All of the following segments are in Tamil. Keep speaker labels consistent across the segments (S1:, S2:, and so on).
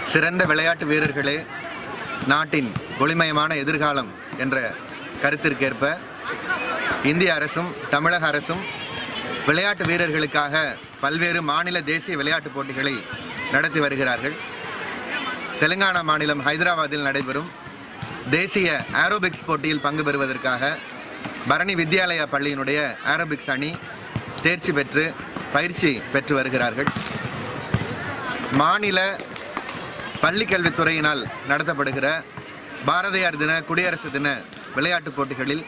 S1: சிறந்த விளையாட்டு வீரர்களே நாட்டின் ஒளிமயமான எதிர்காலம் என்ற கருத்திற்கேற்ப இந்திய அரசும் தமிழக அரசும் விளையாட்டு வீரர்களுக்காக பல்வேறு மாநில தேசிய விளையாட்டுப் போட்டிகளை நடத்தி வருகிறார்கள் தெலுங்கானா மாநிலம் ஹைதராபாத்தில் நடைபெறும் தேசிய ஏரோபிக்ஸ் போட்டியில் பங்கு பெறுவதற்காக பரணி வித்யாலயா பள்ளியினுடைய ஏரோபிக்ஸ் அணி தேர்ச்சி பெற்று பயிற்சி பெற்று வருகிறார்கள் மாநில பள்ளிக்கல்வித்துறையினால் நடத்தப்படுகிற பாரதியார் தின குடியரசு தின விளையாட்டுப் போட்டிகளில்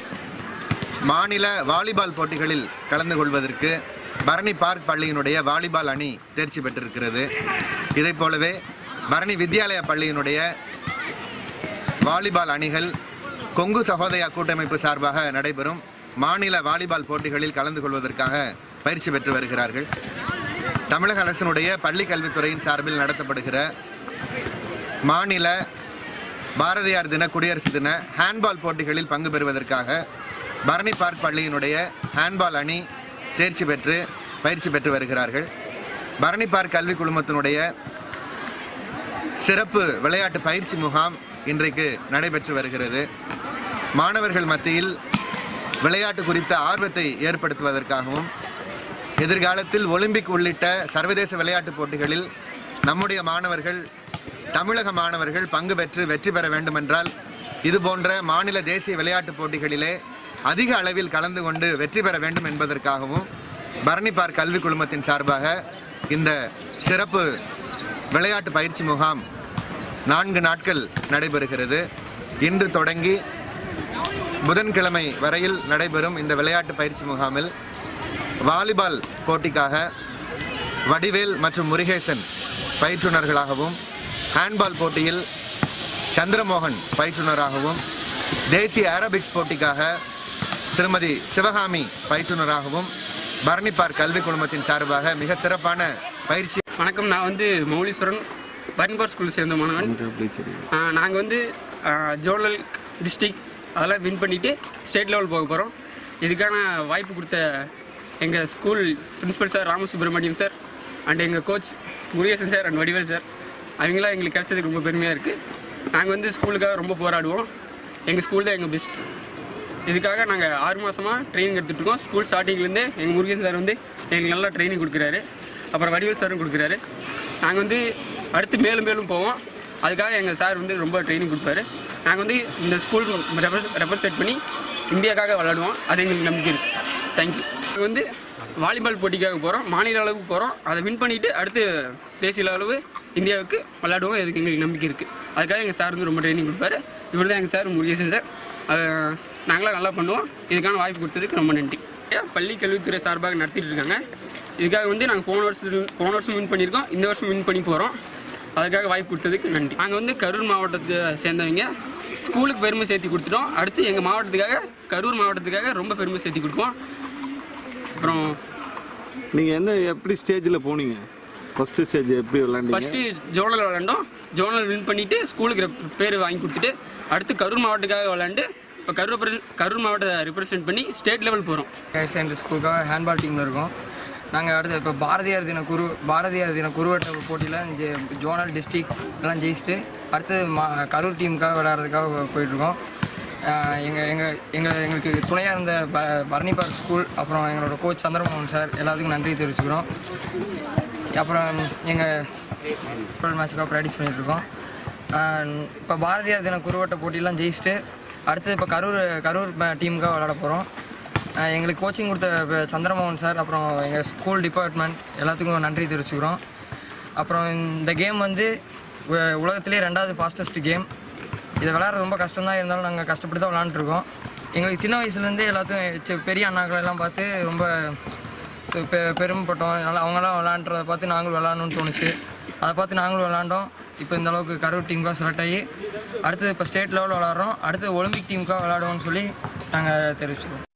S1: மாநில வாலிபால் போட்டிகளில் கலந்து கொள்வதற்கு பரணி பார்க் பள்ளியினுடைய வாலிபால் அணி தேர்ச்சி பெற்றிருக்கிறது இதைப் போலவே பரணி வித்யாலயா பள்ளியினுடைய வாலிபால் அணிகள் கொங்கு சகோதயா கூட்டமைப்பு சார்பாக நடைபெறும் மாநில வாலிபால் போட்டிகளில் கலந்து கொள்வதற்காக பயிற்சி பெற்று வருகிறார்கள் தமிழக அரசினுடைய பள்ளி கல்வித்துறையின் சார்பில் நடத்தப்படுகிற மாநில பாரதியார் தின குடியரசு தின ஹேண்ட்பால் போட்டிகளில் பங்கு பெறுவதற்காக பரணி பார்க் பள்ளியினுடைய ஹேண்ட்பால் அணி தேர்ச்சி பெற்று பயிற்சி பெற்று வருகிறார்கள் பரணி பார்க் கல்வி குழுமத்தினுடைய சிறப்பு விளையாட்டு பயிற்சி முகாம் இன்றைக்கு நடைபெற்று வருகிறது மாணவர்கள் மத்தியில் விளையாட்டு குறித்த ஆர்வத்தை ஏற்படுத்துவதற்காகவும் எதிர்காலத்தில் ஒலிம்பிக் உள்ளிட்ட சர்வதேச விளையாட்டுப் போட்டிகளில் நம்முடைய மாணவர்கள் தமிழக மாணவர்கள் பங்கு பெற்று வெற்றி பெற வேண்டுமென்றால் இது போன்ற மாநில தேசிய விளையாட்டுப் போட்டிகளிலே அதிக அளவில் கலந்து கொண்டு வெற்றி பெற வேண்டும் என்பதற்காகவும் பரணி பார்க் கல்வி குழுமத்தின் சார்பாக இந்த சிறப்பு விளையாட்டு பயிற்சி முகாம் நான்கு நாட்கள் நடைபெறுகிறது இன்று தொடங்கி புதன்கிழமை வரையில் நடைபெறும் இந்த விளையாட்டு பயிற்சி முகாமில் வாலிபால் போட்டிக்காக வடிவேல் மற்றும் முருகேசன் பயிற்றுனர்களாகவும் ஹேண்ட்பால் போட்டியில் சந்திரமோகன் பயிற்றுனராகவும் தேசிய ஏரோபிக்ஸ் போட்டிக்காக திருமதி சிவகாமி பயிற்றுனராகவும் பரணி பார்க் கல்வி குழுமத்தின் சார்பாக மிக சிறப்பான பயிற்சி
S2: வணக்கம் நான் வந்து மௌலீஸ்வரன் பர்ன்பர் ஸ்கூல் சேர்ந்த மாணவன் நாங்கள் வந்து ஜோனல் டிஸ்ட்ரிக்ட் அதெல்லாம் வின் பண்ணிவிட்டு ஸ்டேட் லெவல் போக போகிறோம் இதுக்கான வாய்ப்பு கொடுத்த எங்கள் school principal sir Ramasubramaniam sir and எங்கள் coach Murugesan sir and Vadivel sir அவங்களாம் எங்களுக்கு கிடைச்சதுக்கு ரொம்ப பெருமையாக இருக்குது நாங்கள் வந்து ஸ்கூலுக்காக ரொம்ப போராடுவோம் எங்கள் ஸ்கூல் தான் எங்கள் பெஸ்ட் இதுக்காக நாங்கள் ஆறு மாதமாக ட்ரைனிங் எடுத்துகிட்டு இருக்கோம் ஸ்கூல் ஸ்டார்டிங்லேருந்து எங்கள் முருகன் சார் வந்து எங்களுக்கு நல்லா ட்ரைனிங் கொடுக்குறாரு அப்புறம் வடிவேல் சாரும் கொடுக்குறாரு நாங்கள் வந்து அடுத்து மேலும் மேலும் போவோம் அதுக்காக எங்கள் சார் வந்து ரொம்ப ட்ரைனிங் கொடுப்பாரு நாங்கள் வந்து இந்த ஸ்கூல் ரெப்ரசென்ட் பண்ணி இந்தியாக்காக விளாடுவோம் அது எங்களுக்கு நம்பிக்கை இருக்குது தேங்க்யூ நாங்கள் வந்து வாலிபால் போட்டிக்காக போகிறோம் மாநில அளவுக்கு போகிறோம் அதை வின் பண்ணிவிட்டு அடுத்து தேசிய அளவு இந்தியாவுக்கு விளையாடுவோம் அதுக்கு எங்களுக்கு நம்பிக்கை இருக்குது அதுக்காக எங்கள் சார் வந்து ரொம்ப ட்ரைனிங் கொடுப்பாரு இவர் தான் எங்கள் சார் முருகேசன் சார் அஹ், நாங்களாம் நல்லா பண்ணுவோம் இதுக்கான வாய்ப்பு கொடுத்ததுக்கு ரொம்ப நன்றி பள்ளி கல்வித்துறை சார்பாக நடத்திட்டு இருக்காங்க இதுக்காக வந்து நாங்கள் போன வருஷம் போன வருஷம் வின் பண்ணியிருக்கோம் இந்த வருஷம் வின் பண்ணி போகிறோம் அதுக்காக வாய்ப்பு கொடுத்ததுக்கு நன்றி நாங்கள் வந்து கரூர் மாவட்டத்தை சேர்ந்தவங்க ஸ்கூலுக்கு பெருமை சேர்த்து கொடுத்துட்டோம் அடுத்து எங்கள் மாவட்டத்துக்காக கரூர் மாவட்டத்துக்காக ரொம்ப பெருமை சேர்த்து கொடுப்போம் அப்புறம்
S3: நீங்கள் எந்த எப்படி ஸ்டேஜில் போனீங்க ஃபர்ஸ்ட் ஸ்டேஜ் எப்படி விளாண்டீங்க
S2: ஃபஸ்ட்டு ஜோனல் விளாண்டோம் ஜோனல் வின் பண்ணிவிட்டு ஸ்கூலுக்கு rep- பேர் வாங்கி கொடுத்துட்டு அடுத்து கரூர் மாவட்டத்துக்காக விளாண்டு இப்போ கரூர் represent- கரூர் மாவட்டத்தை ரெப்ரசென்ட் பண்ணி ஸ்டேட் லெவல் போகிறோம்
S4: சென்ட்ரல் ஸ்கூலுக்காக ஹேண்ட்பால் டீமில் இருக்கோம் நாங்கள் அடுத்து இப்போ பாரதியார் தின குரு பாரதியார் தின குருவட்ட போட்டியில் இங்கே ஜோனல் டிஸ்ட்ரிக் எல்லாம் ஜெயிச்சுட்டு அடுத்து மா கரூர் டீமுக்காக விளையாடுறதுக்காக போயிட்டுருக்கோம் எங்கள் எங்கள் எங்கள் எங்களுக்கு துணையாக இருந்த ப பரணி பார்க் ஸ்கூல் அப்புறம் எங்களோட கோச் சந்திரமோகன் சார் எல்லாத்துக்கும் நன்றி தெரிவிச்சுக்கிறோம் அப்புறம் எங்கள் ஃபுல் மேட்சுக்காக ப்ராக்டிஸ் பண்ணிகிட்ருக்கோம் இப்போ பாரதியார் தின குருவட்ட போட்டியெல்லாம் ஜெயிச்சுட்டு அடுத்து இப்போ கரூர் கரூர் டீமுக்காக விளையாட போகிறோம் எங்களுக்கு கோச்சிங் கொடுத்த இப்ப சந்திரமோகன் சார் அப்புறம் எங்கள் ஸ்கூல் டிபார்ட்மெண்ட் எல்லாத்துக்கும் நன்றி தெரிவிச்சுக்கிறோம் அப்புறம் இந்த கேம் வந்து உ- உலகத்திலே ரெண்டாவது ஃபாஸ்டஸ்ட் கேம் இதை விளையாடுறது ரொம்ப கஷ்டம் தான் இருந்தாலும் நாங்கள் கஷ்டப்பட்டு தான் விளாண்டுருக்கோம் எங்களுக்கு சின்ன வயசுலேருந்தே எல்லாத்தையும் சி- பெரிய அண்ணாக்கள் எல்லாம் பார்த்து ரொம்ப பெ பெருமைப்பட்டோம் நல்லா அவங்களாம் விளாண்டுறத பார்த்து நாங்களும் விளாடணும்னு தோணுச்சு அதை பார்த்து நாங்களும் விளாண்டோம் இப்போ இந்த அளவுக்கு கரூர் டீமுக்காக செலக்ட் ஆகி அடுத்தது இப்போ ஸ்டேட் லெவலில் விளாட்றோம் அடுத்து ஒலிம்பிக் டீமுக்காக விளாடுவோம்னு சொல்லி நாங்கள் தெரிவிச்சுக்கிறோம்